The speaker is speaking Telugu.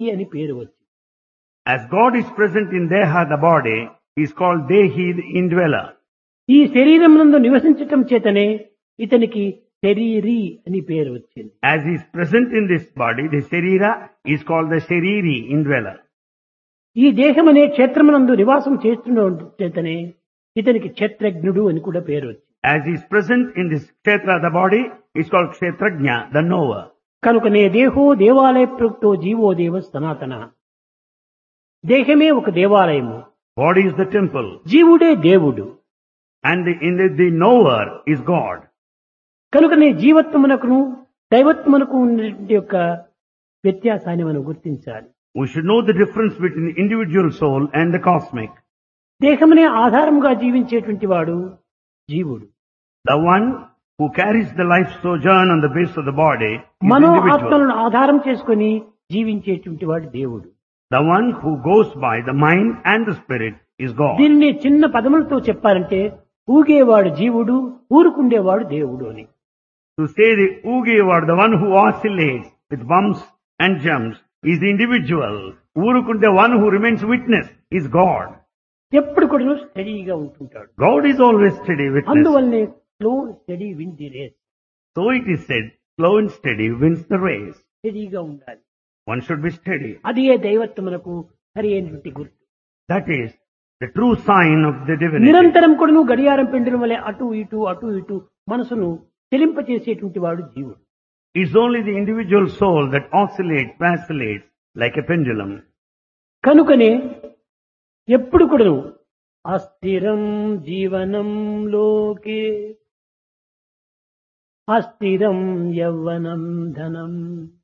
అని పేరు వచ్చింది As God is present in Deha, the body, he is called Dehi, the indweller. ఈ శరీరం నందు నివసించటం చేతనే ఇతనికి శరీరి అని పేరు వచ్చింది As he is present in this body, the Sharira is called the Shariri, indweller. ఈ దేహం అనే క్షేత్రమునందు నివాసం చేస్తున్న చేతనే ఇతనికి క్షేత్రజ్ఞుడు అని కూడా పేరు వచ్చింది As he is present in this Kshetra, the body, is called Kshetrajna, the knower. కనుకనే దేహో దేవాలయ ప్రయుక్తో జీవో దేవ సనాతన దేహమే ఒక దేవాలయము Body is the temple, జీవుడే దేవుడు and the, in the, the knower is God. కనుకనే జీవత్వమునకును దైవత్వమునకు ఉన్నటువంటి యొక్క వ్యత్యాసాన్ని మనం గుర్తించాలి We should know the difference between the individual soul and the cosmic. దేహమునే ఆధారముగా జీవించేటువంటి వాడు జీవుడు The one who carries the life sojourn on the base of the body is Mano individual. ఆత్మలను ఆధారం చేసుకొని జీవించేటువంటి వాడు దేవుడు The one who goes by the mind and the spirit is God. దీనిని చిన్న పదములతో చెప్పాలంటే ఊగేవాడు జీవుడు ఊరుకుండేవాడు దేవుడు అని To say the Ugewar, the one who oscillates with bumps and jumps, is the individual. Urukund, the one who remains witness, is God. ఎప్పుడు కూడా స్టడీగా ఉంటుంటాడు God is always steady witness. అందువల్లనే slow steady win the race So it is said, slow and steady wins the race. స్టడీగా ఉండాలి One should be steady. అదే దైవత్వమునకు సరి అయినటువంటి గుర్తు That is the true sign of the divinity. నిరంతరం కూడా నువ్వు గడియారం పెండలం వలె అటు ఇటు అటు ఇటు మనసును చెలింపచేసేటువంటి వాడు జీవుడు It's only the individual soul that oscillates, vacillates like a pendulum. కనుకనే ఎప్పుడు కూడా అస్థిరం జీవనం లోకే అస్థిరం యవ్వనం ధనం